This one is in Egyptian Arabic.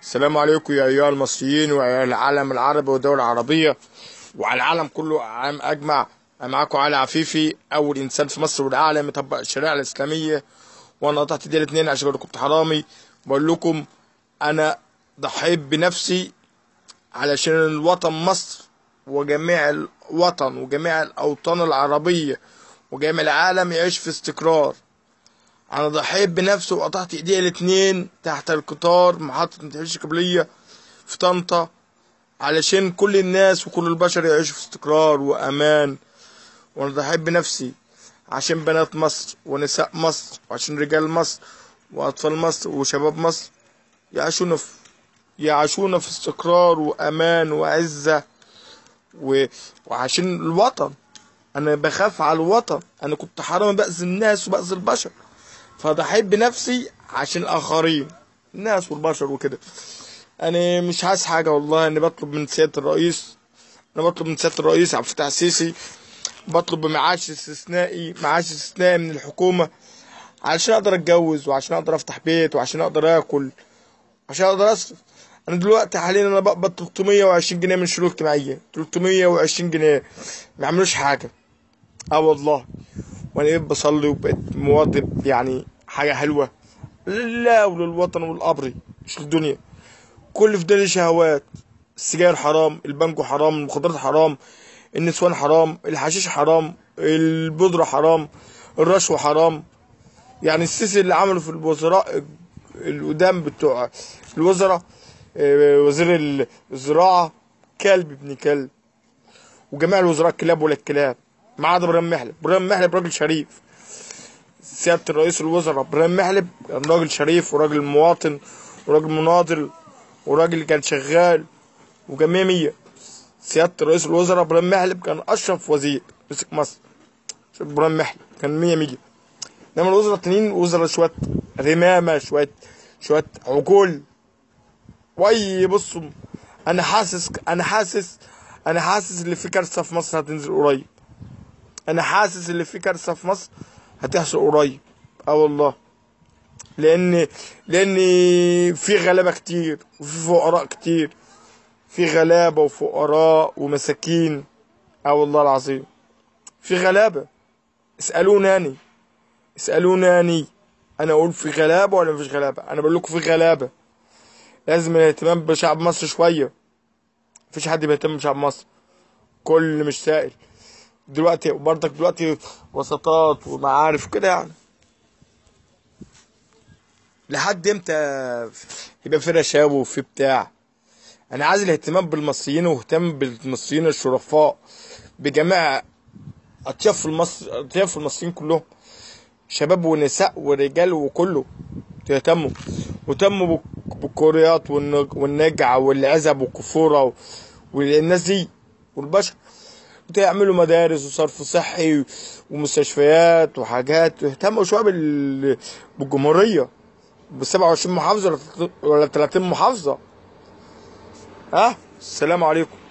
السلام عليكم يا أيها المصريين ويا العالم العربي والدول العربية وعلى العالم كله عام أجمع أنا معاكم علي عفيفي أول إنسان في مصر والعالم يطبق الشريعة الإسلامية وأنا قطعت دي الاتنين عشان أقول لكم كنت حرامي بقول لكم أنا ضحيت بنفسي علشان الوطن مصر وجميع الوطن وجميع الأوطان العربية وجميع العالم يعيش في استقرار انا ضحيت بنفسي وقطعت ايديا الاتنين تحت القطار محطة متحدش قبلية في طنطا علشان كل الناس وكل البشر يعيشوا في استقرار وامان وانا ضحيت بنفسي عشان بنات مصر ونساء مصر وعشان رجال مصر واطفال مصر وشباب مصر يعيشون في يعيشون في استقرار وامان وعزة و... وعشان الوطن انا بخاف على الوطن انا كنت حرامي باذي الناس وباذي البشر فضحيت بنفسي عشان الاخرين الناس والبشر وكده انا مش عايز حاجه والله انا بطلب من سياده الرئيس انا بطلب من سياده الرئيس عبد الفتاح السيسي بطلب بمعاش استثنائي معاش استثنائي من الحكومه علشان اقدر اتجوز وعشان اقدر افتح بيت وعشان اقدر اكل عشان اقدر اصرف انا دلوقتي حاليا انا بقبض 320 جنيه من شروط اجتماعيه 320 جنيه ما يعملوش حاجه اه والله وانا بقيت بصلي وبقيت مواظب يعني حاجه حلوه لله وللوطن والقبر مش للدنيا كل في دنيا شهوات السجاير حرام البانجو حرام المخدرات حرام النسوان حرام الحشيش حرام البودرة حرام الرشوة حرام يعني السيسي اللي عمله في الوزراء القدام بتوع الوزراء وزير الزراعة كلب ابن كلب وجميع الوزراء كلاب ولا الكلاب ما عدا ابراهيم محلب ابراهيم محلب راجل شريف سيادة الرئيس الوزراء ابراهيم محلب كان راجل شريف وراجل مواطن وراجل مناضل وراجل كان شغال وجميع مية سيادة رئيس الوزراء ابراهيم محلب كان اشرف وزير مسك مصر ابراهيم محلب كان مية مية انما الوزراء التانيين وزراء شوية رمامة شوية شوية عقول واي بصوا انا حاسس انا حاسس انا حاسس اللي في كارثة في مصر هتنزل قريب انا حاسس اللي في كارثه في مصر هتحصل قريب اه والله لان لان في غلابه كتير وفي فقراء كتير في غلابه وفقراء ومساكين اه والله العظيم في غلابه اسالوناني اسالوناني انا اقول في غلابه ولا مفيش غلابه انا بقول لكم في غلابه لازم الاهتمام بشعب مصر شويه مفيش حد بيهتم بشعب مصر كل مش سائل دلوقتي وبرضك دلوقتي وسطات ومعارف وكده يعني لحد امتى يبقى في رشاوي وفي بتاع انا عايز الاهتمام بالمصريين واهتم بالمصريين الشرفاء بجميع اطياف المصر اطياف المصريين كلهم شباب ونساء ورجال وكله تهتموا وتهتموا بالكوريات والنجع والعزب والكفوره والناس دي والبشر تعملوا مدارس وصرف صحي ومستشفيات وحاجات واهتموا شويه بال... بالجمهوريه بال 27 محافظه ولا 30 محافظه ها السلام عليكم